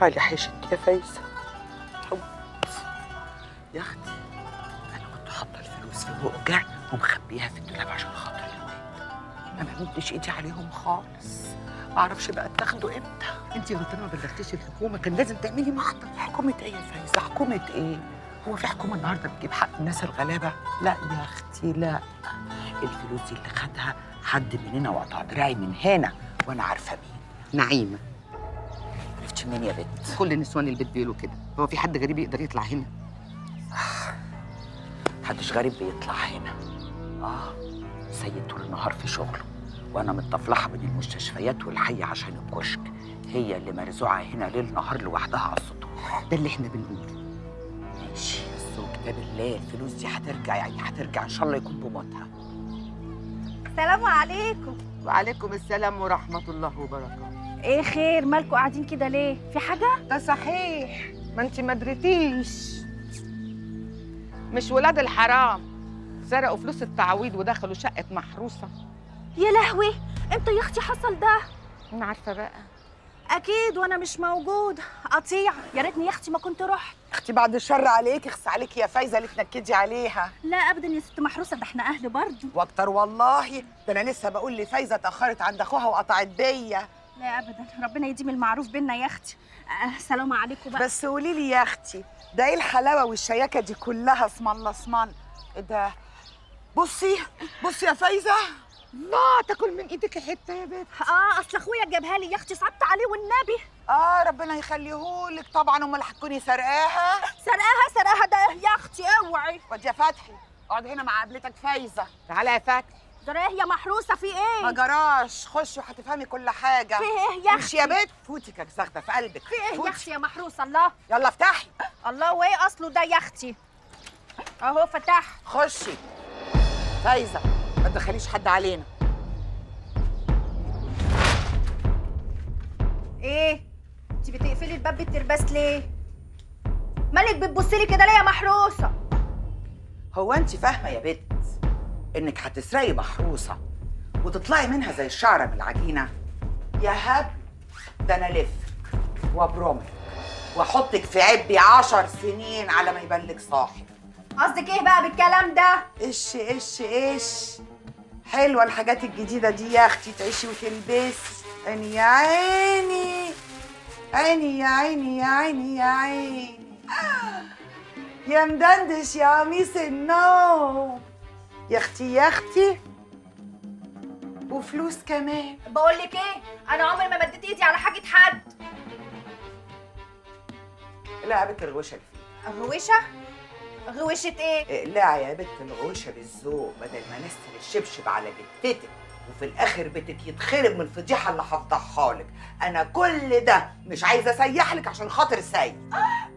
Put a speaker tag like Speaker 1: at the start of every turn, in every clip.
Speaker 1: علي حيشك يا فايزة حبيبتي يا أختي أنا كنت حاطة الفلوس في بقجة ومخبيها في الدولاب عشان خاطر الولاد ما مدتش إيدي عليهم خالص ما أعرفش بقى اتاخدوا إمتى
Speaker 2: انت يا غلطانه ما بلغتيش الحكومه كان لازم تعملي محضر
Speaker 1: حكومة إيه يا فايزة حكومة إيه هو في حكومة النهاردة بتجيب حق الناس الغلابة لا يا أختي لا الفلوس دي اللي خدها حد مننا وقطع دراعي من هنا وأنا عارفة مين
Speaker 2: نعيمه
Speaker 1: عرفتي منين يا بنت
Speaker 2: كل نسوان البيت بيقولوا كده هو في حد غريب يقدر يطلع هنا
Speaker 1: محدش غريب بيطلع هنا اه سيد طول النهار في شغله وانا متطفلحه بين المستشفيات والحي عشان الكشك هي اللي مرزوعه هنا ليل نهار لوحدها على السطوح
Speaker 2: ده اللي احنا بنقوله
Speaker 1: ماشي بس وكتاب الله الفلوس دي هترجع يعني هترجع ان شاء الله يكون بموتها
Speaker 3: السلام عليكم
Speaker 2: وعليكم السلام ورحمه الله وبركاته
Speaker 3: ايه خير مالكوا قاعدين كده ليه في حاجه
Speaker 4: ده صحيح ما انت ما دريتيش مش ولاد الحرام سرقوا فلوس التعويض ودخلوا شقة محروسة
Speaker 3: يا لهوي امتى يا اختي حصل ده
Speaker 4: أنا عارفة بقى
Speaker 3: اكيد وانا مش موجود قطيع يا ريتني يا اختي ما كنت رحت
Speaker 1: اختي بعد الشر عليك اخس عليك يا فايزه اللي تنكدي عليها
Speaker 3: لا ابدا يا ست محروسه ده احنا اهل برضه
Speaker 1: واكتر والله ده انا لسه بقول لفايزه اتاخرت عند اخوها وقطعت بيا
Speaker 3: لا ابدا ربنا يديم المعروف بينا يا اختي آه سلام عليكم بقى
Speaker 1: بس قولي لي يا اختي ده ايه الحلاوه والشياكه دي كلها اسم الله اسم الله ايه ده بصي بصي يا فايزه
Speaker 4: لا تاكل من ايدك حتة يا بنت
Speaker 3: اه اصل اخويا جابها لي يا اختي صعبت عليه والنبي
Speaker 1: اه ربنا يخليهولك طبعا امال هتكوني سرقاها
Speaker 3: سرقاها سرقاها ده يا اختي اوعي
Speaker 1: واد يا فتحي اقعد هنا مع قبلتك فايزه
Speaker 4: تعالى يا فتحي
Speaker 3: ده رايح يا محروسه في
Speaker 1: ما
Speaker 3: ايه
Speaker 1: جراش خشي وهتفهمي كل حاجه
Speaker 3: في ايه يا
Speaker 1: امشي يا بنت فوتي كزغده في قلبك
Speaker 3: في ايه يا
Speaker 1: فوتي.
Speaker 3: اختي يا محروسه الله
Speaker 1: يلا افتحي
Speaker 3: الله وايه اصله ده يا اختي اهو فتح
Speaker 1: خشي فايزه ما تدخليش حد علينا
Speaker 3: ايه انت بتقفلي الباب بالترباس ليه مالك بتبصي لي كده ليه يا محروسه
Speaker 1: هو انت فاهمه يا بت انك هتسرقي محروسه وتطلعي منها زي الشعره من العجينه يا هب ده انا الفك وابرمك واحطك في عبي عشر سنين على ما يبان لك صاحب
Speaker 3: قصدك ايه بقى بالكلام ده
Speaker 1: ايش ايش ايش حلوه الحاجات الجديده دي يا اختي تعيشي وتلبسي عيني يا عيني عيني يا عيني يا عيني يا عيني يا مدندش يا قميص النوم يا اختي يا اختي وفلوس كمان
Speaker 3: بقول لك ايه انا عمري ما مديت ايدي على حاجه حد
Speaker 1: لا يا بنت الغوشه اللي فيها
Speaker 3: غوشه غوشه ايه
Speaker 1: اقلعي يا بنت الغوشه بالذوق بدل ما نستر الشبشب على جتتك وفي الاخر بيتك يتخرب من الفضيحه اللي هفضحها لك انا كل ده مش عايزه اسيح لك عشان خاطر سيد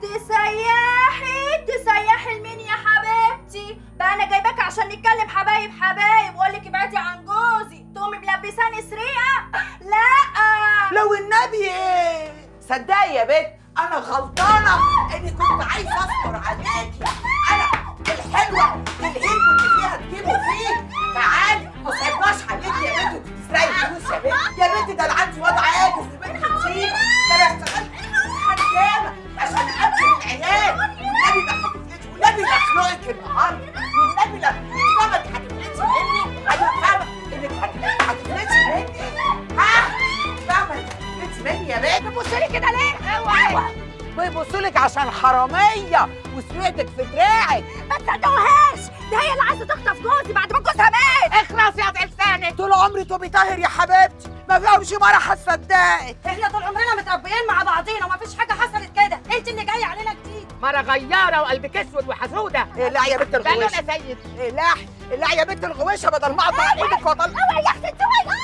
Speaker 3: تسيحي تسيحي لمين يا حبيبتي بقى انا جايباك عشان نتكلم حبايب حبايب واقول لك ابعدي عن جوزي تقومي ملبساني سريعه لا
Speaker 1: لو النبي ايه صدقي يا بنت انا غلطانه اني كنت عايزه استر عليكي انا الحلوه تلهيكوا اللي فيها تجيبوا فيه تعالي ما صعبناش عليكي يا بنت وتسرقي الفلوس يا بنت يا بنت ده انا عندي وضع عاجز وبنت كتير ده انا اشتغلت خدامه عشان اكل العيال والنبي ما هتفلتي والنبي لا اخنقك النهارده والنبي لا انت فاهمه انك هتفلتي مني انا فاهمه انك هت- هتفلتي مني ها فاهمه انك هتفلتي مني يا بنت
Speaker 3: بتبصي لي كده ليه اوعي
Speaker 1: بيبصوا لك عشان حراميه وسرقتك في دراعك
Speaker 3: ما تصدقوهاش ده هي اللي عايزه تخطف جوزي بعد ما جوزها مات
Speaker 4: اخلص يا قطع لسانك
Speaker 1: طول عمري توبي طاهر يا حبيبتي ما فيهمش مره هتصدقك
Speaker 3: احنا طول عمرنا متربيين مع بعضينا ومفيش حاجه حصلت كده انت اللي جايه علينا جديد
Speaker 4: مرة غيارة وقلبك اسود وحسودة
Speaker 1: لا يا بنت
Speaker 4: بقى
Speaker 1: الغوشه
Speaker 4: انا سيد
Speaker 1: لا لا يا بنت الغوشه بدل ما اقطع ايدك واطلع
Speaker 3: اوعي يا اختي انتوا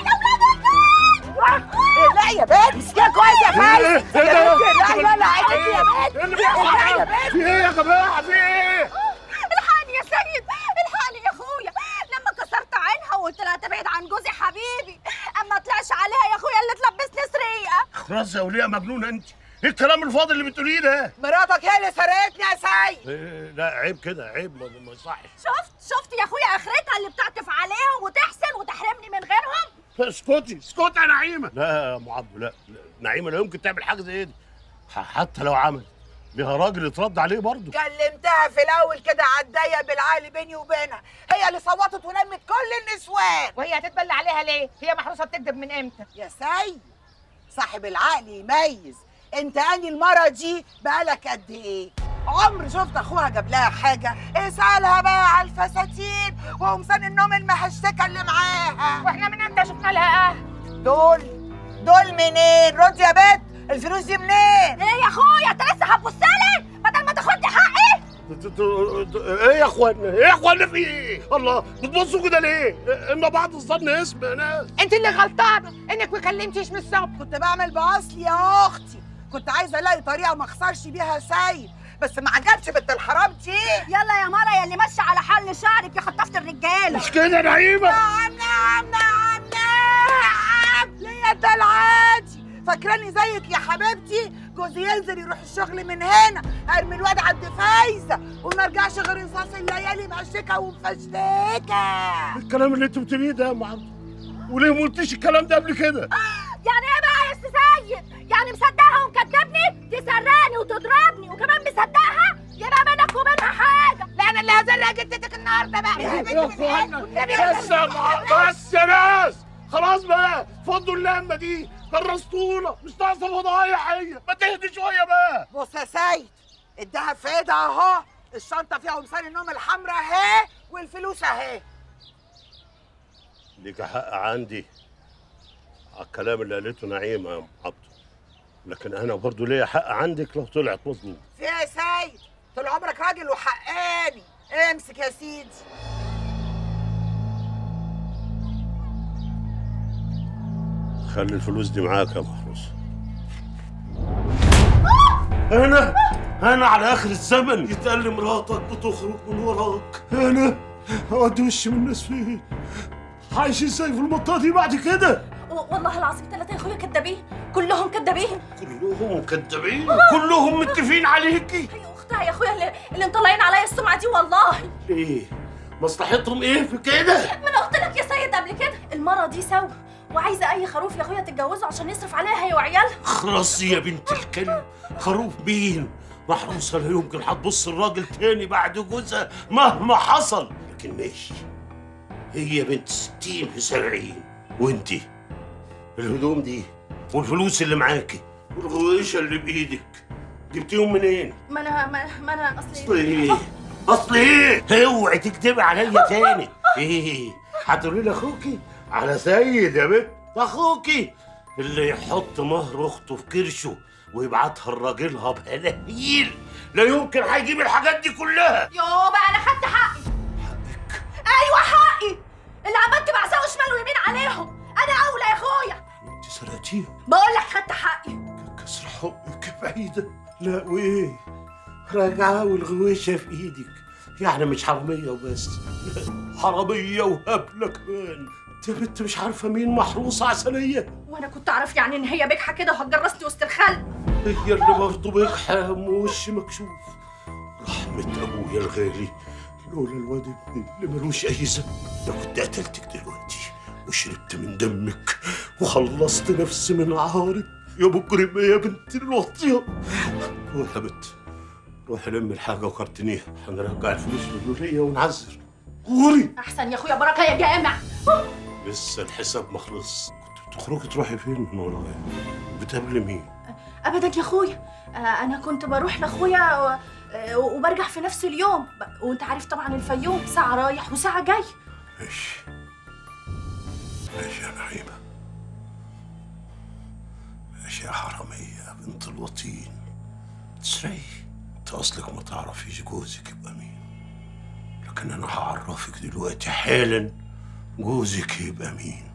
Speaker 1: لا يا بنت مسكيها كويس يا فايز يا بنت لا لا لا عينك يا بنت لا يا بنت
Speaker 5: في ايه يا جماعه في ايه؟
Speaker 3: الحقني يا سيد الحقني يا اخويا لما كسرت عينها وقلت لها تبعد عن جوزي حبيبي اما طلعش عليها يا اخويا اللي تلبسني سريه
Speaker 5: خلاص يا وليه مجنونه انت ايه الكلام الفاضي اللي بتقوليه ده؟
Speaker 1: مراتك هي اللي سرقتني يا سيد
Speaker 5: إيه لا عيب كده عيب ما- ما يصحش
Speaker 3: شفت شفت يا اخويا اخرتها اللي بتعطف عليهم وتحسن وتحرمني من غيرهم
Speaker 5: اسكتي اسكتي يا نعيمه لا يا ام عبده لا, لا نعيمه لا يمكن تعمل حاجه زي دي ح- حتى لو عمل ليها راجل يترد عليه برضه
Speaker 1: كلمتها في الاول كده على الضيق بالعالي بيني وبينها هي اللي صوتت ولمت كل النسوان
Speaker 4: وهي هتتبلى عليها ليه هي محروسه بتكذب من امتى
Speaker 1: يا سيد صاحب العقل يميز انت اني المرة دي بقالك قد ايه عمر شفت اخوها جاب لها حاجة اسألها بقى على الفساتين وقمصان النوم المهشتكة اللي معاها
Speaker 4: واحنا من امتى شفنا لها اهل
Speaker 1: دول دول منين رد يا بنت الفلوس دي منين
Speaker 3: ايه يا اخويا انت لسه هتبصلي بدل ما تاخدني حقي
Speaker 5: ت- ت- ت- ايه يا اخوانا ايه يا اخوانا في ايه الله بتبصوا كده ليه ان بعض الظن اسم يا ناس
Speaker 4: انت اللي غلطانه انك ما كلمتيش من الصبح
Speaker 1: كنت بعمل باصلي يا اختي كنت عايزه الاقي طريقه ما اخسرش بيها سيد بس ما عجبش بنت الحرام دي
Speaker 3: يلا يا مره يا اللي ماشيه على حل شعرك يا خطافه الرجاله
Speaker 5: مش كده يا نعيمه
Speaker 1: نعم نعم نعم نعم ليا ده العادي فاكراني زيك يا حبيبتي جوزي ينزل يروح الشغل من هنا ارمي الواد عند فايزه وما ارجعش غير رصاص الليالي مهشكه ومفشتكه
Speaker 5: الكلام اللي انت بتقوليه ده يا ام عبده وليه ما قلتيش الكلام ده قبل كده
Speaker 3: يعني ايه بقى يا استاذ سيد يعني مصدقها ومكدبني تسرقني وتضربني وكمان مصدقها يبقى بينك وبينها حاجه
Speaker 4: لا انا اللي هزرق جدتك النهارده بقى
Speaker 5: يا اخوانا بس يا مع- بس يا ناس خلاص بقى فضوا اللمه دي كرستونا مش ناقصه فضايح هي ما تهدي شويه بقى
Speaker 1: بص يا سيد الدهب في ايدها اهو الشنطه فيها قمصان النوم الحمراء اهي والفلوس اهي
Speaker 5: ليك حق عندي على الكلام اللي قالته نعيمه يا ام عبده لكن انا برضو ليا حق عندك لو طلعت مظلوم
Speaker 1: في ايه يا سيد طول عمرك راجل وحقاني امسك يا سيدي
Speaker 5: خلي الفلوس دي معاك يا محروس انا انا على اخر الزمن يتقال لي مراتك بتخرج من وراك انا اودي وشي من الناس فين عايش ازاي في المنطقه دي بعد كده
Speaker 3: و- والله العظيم ثلاثه يا اخويا كدابين كلهم كدابين
Speaker 5: كلهم مكذبين كلهم متفقين عليكي
Speaker 3: هي اختها يا اخويا اللي, اللي مطلعين عليا السمعه دي والله
Speaker 5: ايه مصلحتهم ايه في كده
Speaker 3: ما انا قلت لك يا سيد قبل كده المره دي سوا وعايزه اي خروف يا اخويا تتجوزه عشان يصرف عليها هي وعيالها
Speaker 5: خرصي يا بنت الكلب خروف مين محروسة لا يمكن هتبص الراجل تاني بعد جوزها مهما حصل لكن ماشي هي بنت ستين في سبعين وانتي الهدوم دي والفلوس اللي معاكي والغويشة اللي بإيدك جبتيهم منين؟
Speaker 3: ما انا ما, ما انا
Speaker 5: اصل
Speaker 3: اصلي
Speaker 5: ايه؟ اصل ايه؟ اوعي تكدبي عليا تاني ايه؟ هتقولي لاخوكي على سيد يا بنت اخوكي اللي يحط مهر اخته في كرشه ويبعتها لراجلها بهلاهيل لا يمكن هيجيب الحاجات دي كلها
Speaker 3: يو بقى انا خدت حقي ايوه حقي اللي عملت بعزاء وشمال ويمين عليهم انا اولى يا اخويا
Speaker 5: انت سرقتيهم
Speaker 3: بقول لك خدت حقي
Speaker 5: كسر حبك بعيدة لا وايه راجعة والغويشة في ايدك يعني مش حرامية وبس لا، حرامية وهبلة كمان انت يا بنت مش عارفة مين محروسة عسلية
Speaker 3: وانا كنت اعرف يعني ان هي بجحه كده وهتجرسني وسط الخلق
Speaker 5: هي اللي برضه بجحام ووش مكشوف رحمة أبويا الغالي لولا الواد ابني اللي ملوش أي ذنب ده كنت قتلتك دلوقتي وشربت من دمك وخلصت نفسي من عارك يا مجرمة يا بنت الوطية روح يا بنت روح لم الحاجة وكرتنيها هنرجع الفلوس للولية ونعذر قولي
Speaker 3: احسن يا اخويا بركه يا جامع
Speaker 5: لسه الحساب ما خلص كنت بتخرجي تروحي فين من ورايا بتقابلي مين
Speaker 3: ابدا يا اخويا آه، انا كنت بروح لاخويا و- آه، وبرجع في نفس اليوم ب- وانت عارف طبعا الفيوم ساعه رايح وساعه جاي
Speaker 5: ماشي ماشي يا نعيمة ماشي يا حرامية يا بنت الوطين تسري انت اصلك ما تعرفيش جوزك يبقى مين لكن انا هعرفك دلوقتي حالا جوزك يبقى مين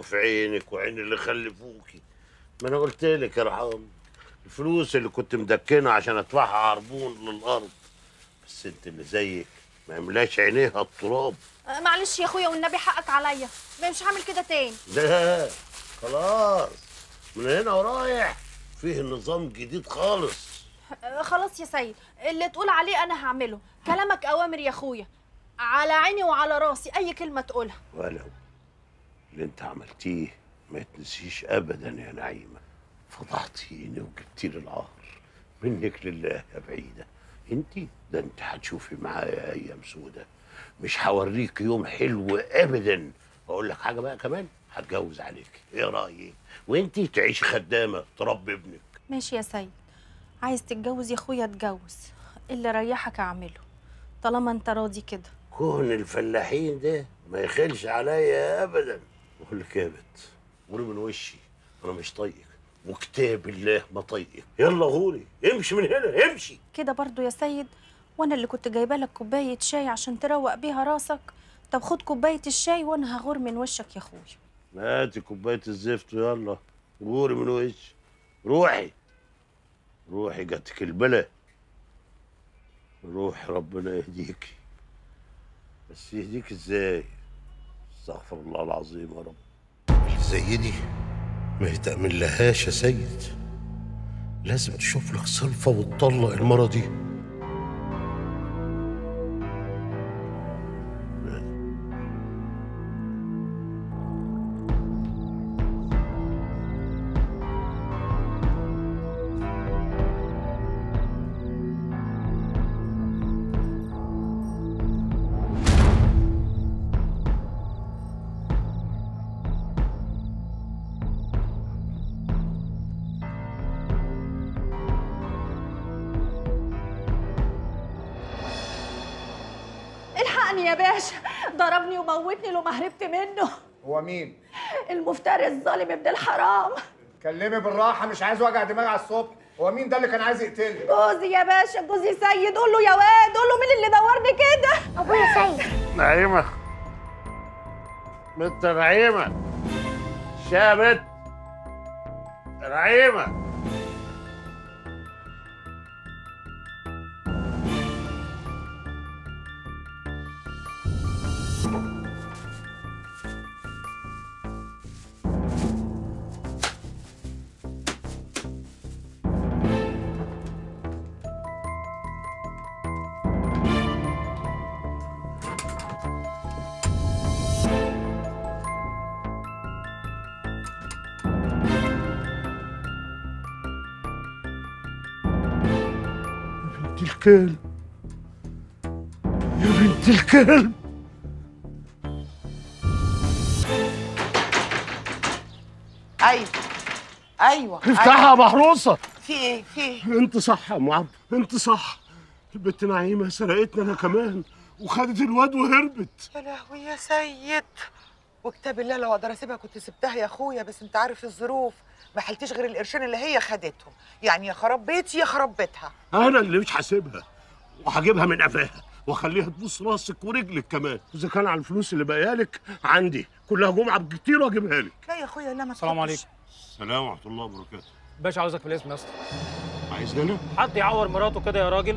Speaker 5: في عينك وعين اللي خلفوكي ما انا قلت لك يا رحام الفلوس اللي كنت مدكنها عشان ادفعها عربون للارض بس انت اللي زيك ما يملاش عينيها التراب
Speaker 3: آه، معلش يا اخويا والنبي حقك عليا مش هعمل كده تاني
Speaker 5: لا خلاص من هنا ورايح فيه نظام جديد خالص
Speaker 3: آه، خلاص يا سيد اللي تقول عليه انا هعمله كلامك اوامر يا اخويا على عيني وعلى راسي اي كلمه تقولها
Speaker 5: ولو اللي انت عملتيه ما يتنسيش ابدا يا نعيمه فضحتيني وجبتي لي العار منك لله يا بعيده انت ده انت هتشوفي معايا ايام سودة مش هوريك يوم حلو ابدا اقول لك حاجه بقى كمان هتجوز عليك ايه رايك وانت تعيشي خدامه تربي ابنك
Speaker 3: ماشي يا سيد عايز تتجوز يا اخويا اتجوز اللي ريحك اعمله طالما انت راضي كده
Speaker 5: كون الفلاحين ده ما يخلش عليا ابدا بقول لك يا بت غوري من وشي انا مش طايقك وكتاب الله ما طايقك يلا غوري امشي من هنا امشي
Speaker 3: كده برضو يا سيد وانا اللي كنت جايبه لك كوبايه شاي عشان تروق بيها راسك طب خد كوبايه الشاي وانا هغور من وشك يا اخويا
Speaker 5: هاتي كوبايه الزفت ويلا غوري من وشي روحي روحي جاتك البلا روحي ربنا يهديكي بس يهديك ازاي استغفر الله العظيم يا رب زي دي ما يتأمن لهاش يا سيد لازم تشوف لك صلفة وتطلق المرة دي
Speaker 3: الحقني يا باشا ضربني وموتني لو ما هربت منه
Speaker 6: هو مين؟
Speaker 3: المفتري الظالم ابن الحرام
Speaker 6: كلمي بالراحة مش عايز وجع دماغ على الصبح، هو مين ده اللي كان عايز يقتلني؟
Speaker 3: جوزي يا باشا جوزي سيد قول له يا واد قول له مين اللي دورني كده
Speaker 7: ابويا سيد
Speaker 5: نعيمة بنت نعيمة شابت نعيمة بنت الكلب يا بنت الكلب
Speaker 2: ايوه ايوه
Speaker 5: افتحها يا محروسة
Speaker 2: في ايه في ايه
Speaker 5: انت صح يا ام عبد انت صح البنت نعيمة سرقتنا انا كمان وخدت الواد وهربت
Speaker 2: يا لهوي يا سيد وكتاب الله لو اقدر اسيبها كنت سبتها يا اخويا بس انت عارف الظروف ما حلتش غير القرشين اللي هي خدتهم يعني يا خراب بيتي يا خراب بيتها
Speaker 5: انا اللي مش هسيبها وهجيبها من قفاها واخليها تبوس راسك ورجلك كمان اذا كان على الفلوس اللي باقيالك عندي كلها جمعه بكتير واجيبها لك
Speaker 2: لا يا اخويا لا ما
Speaker 8: السلام
Speaker 2: تحطش.
Speaker 8: عليكم
Speaker 5: السلام ورحمه الله وبركاته
Speaker 8: باشا عاوزك في الاسم يا اسطى
Speaker 5: عايزني انا
Speaker 8: حد يعور مراته كده يا راجل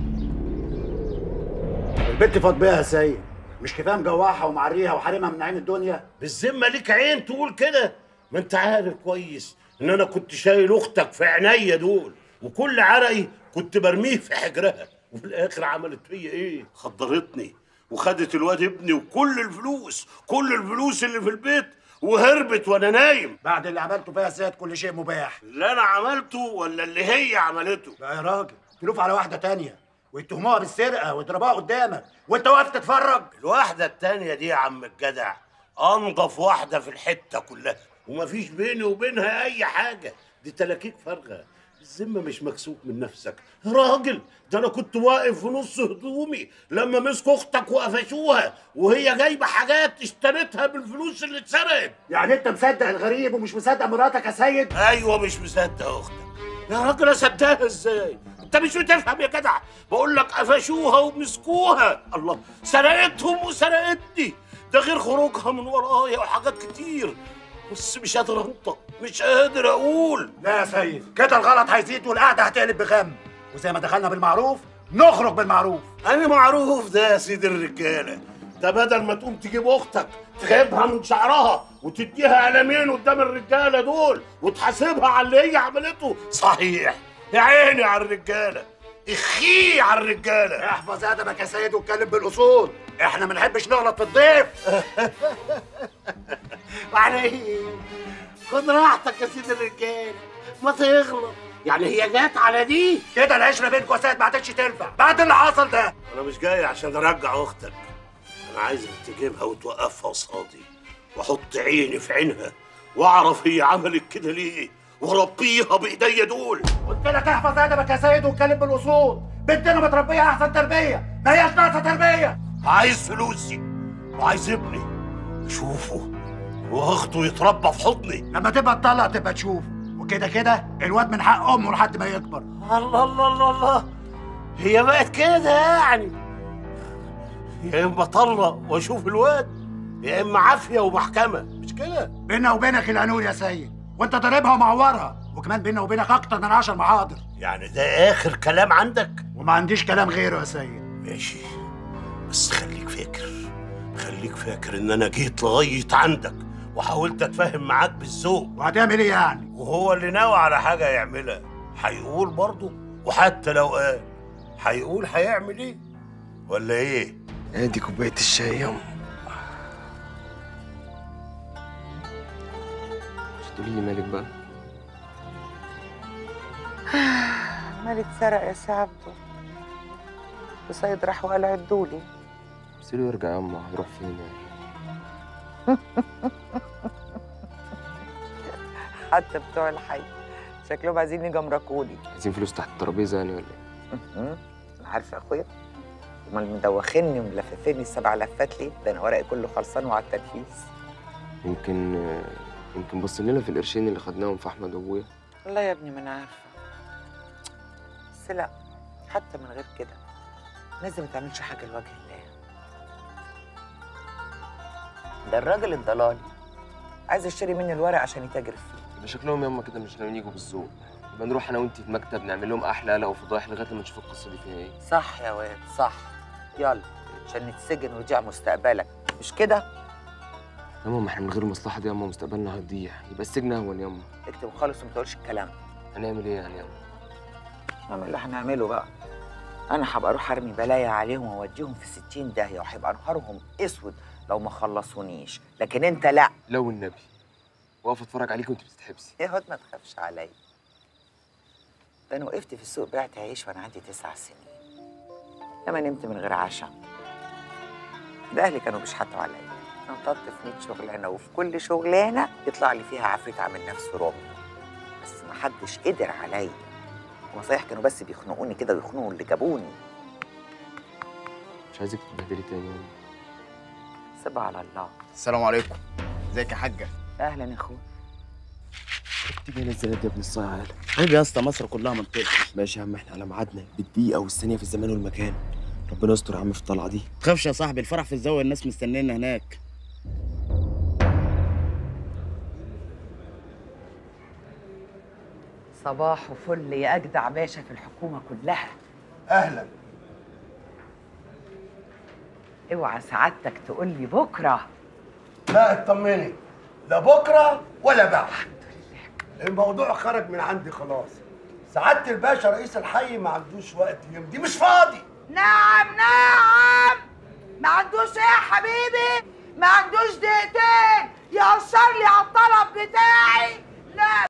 Speaker 9: البت فاض بيها يا سيد مش كفايه مجوعها ومعريها وحارمها من عين الدنيا
Speaker 5: بالذمه ليك عين تقول كده ما انت عارف كويس ان انا كنت شايل اختك في عينيا دول وكل عرقي كنت برميه في حجرها وفي الاخر عملت فيا ايه خدرتني وخدت الواد ابني وكل الفلوس كل الفلوس اللي في البيت وهربت وانا نايم
Speaker 9: بعد اللي عملته فيها يا سيد كل شيء مباح
Speaker 5: اللي انا عملته ولا اللي هي عملته
Speaker 9: لا يا راجل تلوف على واحده تانية ويتهموها بالسرقه ويضربوها قدامك وانت واقف تتفرج
Speaker 5: الواحدة التانية دي يا عم الجدع أنضف واحدة في الحتة كلها ومفيش بيني وبينها أي حاجة دي تلاكيك فارغة الذمة مش مكسوف من نفسك يا راجل ده أنا كنت واقف في نص هدومي لما مسكوا أختك وقفشوها وهي جايبة حاجات اشتريتها بالفلوس اللي اتسرقت
Speaker 9: يعني انت مصدق الغريب ومش مصدق مراتك يا سيد
Speaker 5: أيوة مش مصدق أختك يا راجل أصدقها إزاي؟ أنت مش بتفهم يا جدع بقول لك قفشوها ومسكوها الله سرقتهم وسرقتني ده غير خروجها من ورايا وحاجات كتير بس مش قادر انطق مش قادر اقول
Speaker 9: لا يا سيد كده الغلط هيزيد والقعده هتقلب بغم وزي ما دخلنا بالمعروف نخرج بالمعروف
Speaker 5: انا معروف ده يا سيد الرجاله ده بدل ما تقوم تجيب اختك تغيبها من شعرها وتديها قلمين قدام الرجاله دول وتحاسبها على اللي هي عملته صحيح يا عيني على الرجاله اخي على الرجاله
Speaker 9: احفظ ادبك يا سيد واتكلم بالاصول احنا ما نحبش نغلط في الضيف
Speaker 5: عليه خد راحتك يا سيد الرجاله ما تغلط يعني هي جت على دي
Speaker 9: كده العشره بينكم يا سيد ما عادتش تنفع بعد اللي حصل ده
Speaker 5: انا مش جاي عشان ارجع اختك انا عايزك تجيبها وتوقفها قصادي واحط عيني في عينها واعرف هي عملت كده ليه وربيها بايديا دول
Speaker 9: قلت لك احفظ ادبك يا سيد واتكلم بالاصول بنتنا متربيه احسن تربيه ما هياش ناقصه تربيه
Speaker 5: عايز فلوسي وعايز ابني اشوفه واخده يتربى في حضني
Speaker 9: لما تبقى تطلق تبقى تشوف وكده كده الواد من حق امه لحد ما يكبر
Speaker 5: الله الله الله الله هي بقت كده يعني يا اما طلق واشوف الواد يا اما عافيه ومحكمه مش كده
Speaker 9: بيننا وبينك القانون يا سيد وانت ضاربها ومعورها وكمان بيننا وبينك اكتر من عشر محاضر
Speaker 5: يعني ده اخر كلام عندك
Speaker 9: وما عنديش كلام غيره يا سيد
Speaker 5: ماشي بس خليك فاكر خليك فاكر ان انا جيت لغايه عندك وحاولت اتفاهم معاك بالذوق
Speaker 9: وهتعمل ايه يعني
Speaker 5: وهو اللي ناوي على حاجه يعملها هيقول برضه وحتى لو قال هيقول هيعمل ايه ولا ايه
Speaker 7: ادي كوبايه الشاي يا مش تقولي لي مالك بقى
Speaker 2: مال اتسرق يا سي عبده وسيد راح وقال عدولي
Speaker 7: سيبه يرجع يا اما هيروح فين يعني
Speaker 2: حتى بتوع الحي شكلهم عايزين يجمركولي
Speaker 7: عايزين فلوس تحت الترابيزه يعني ولا ايه
Speaker 2: انا عارفه يا اخويا امال مدوخني وملففني السبع لفات ليه ده انا ورقي كله خلصان وعلى التنفيذ
Speaker 7: يمكن يمكن بص لنا في القرشين اللي خدناهم في احمد وابويا
Speaker 2: والله يا ابني ما انا عارفه بس لا حتى من غير كده لازم ما تعملش حاجه لوجه الله ده الراجل الضلالي عايز يشتري مني الورق عشان يتاجر فيه
Speaker 7: يبقى شكلهم ياما كده مش ناويين يجوا بالذوق يبقى نروح انا وانت في مكتب نعمل لهم احلى قلق وفضايح لغايه لما نشوف القصه دي فيها ايه
Speaker 2: صح يا واد صح يلا عشان نتسجن ويضيع مستقبلك مش كده
Speaker 7: ياما ما احنا من غير المصلحه دي ياما مستقبلنا هيضيع يبقى السجن اهون ياما
Speaker 2: اكتب خالص وما تقولش الكلام
Speaker 7: هنعمل ايه يعني ياما
Speaker 2: نعمل اللي هنعمله بقى انا هبقى اروح ارمي بلايا عليهم واوديهم في 60 داهيه وهيبقى نهارهم اسود لو ما خلصونيش لكن انت لا
Speaker 7: لو النبي واقف اتفرج عليك وانت بتتحبسي
Speaker 2: يا هود ما تخافش عليا ده انا وقفت في السوق بعت عيش وانا عندي تسع سنين لما نمت من غير عشاء ده اهلي كانوا بيشحتوا عليا نططت في 100 شغلانه وفي كل شغلانه يطلع لي فيها عفريت عامل نفسه رامي بس ما حدش قدر عليا هما صحيح كانوا بس بيخنقوني كده ويخنقوا اللي جابوني
Speaker 7: مش عايزك تتبهدلي تاني ياما
Speaker 2: سيبها على الله
Speaker 10: السلام عليكم ازيك يا حاجه
Speaker 2: اهلا يا اخويا
Speaker 7: تيجي هنا ازاي يا ابن الصايع
Speaker 10: عيب يا اسطى مصر كلها منطقه
Speaker 7: ماشي يا عم احنا على ميعادنا بالدقيقه والثانيه في الزمان والمكان ربنا يستر يا عم في الطلعه دي
Speaker 10: تخافش يا صاحبي الفرح في الزاويه الناس مستنينا هناك
Speaker 2: صباح وفل يا اجدع باشا في الحكومه كلها
Speaker 9: اهلا
Speaker 2: اوعى سعادتك تقول لي بكره
Speaker 5: لا اطمني لا بكره ولا بعد الموضوع خرج من عندي خلاص سعاده الباشا رئيس الحي ما عندوش وقت يمضي مش فاضي
Speaker 1: نعم نعم ما عندوش ايه يا حبيبي ما عندوش دقيقتين يقشر لي على الطلب بتاعي لا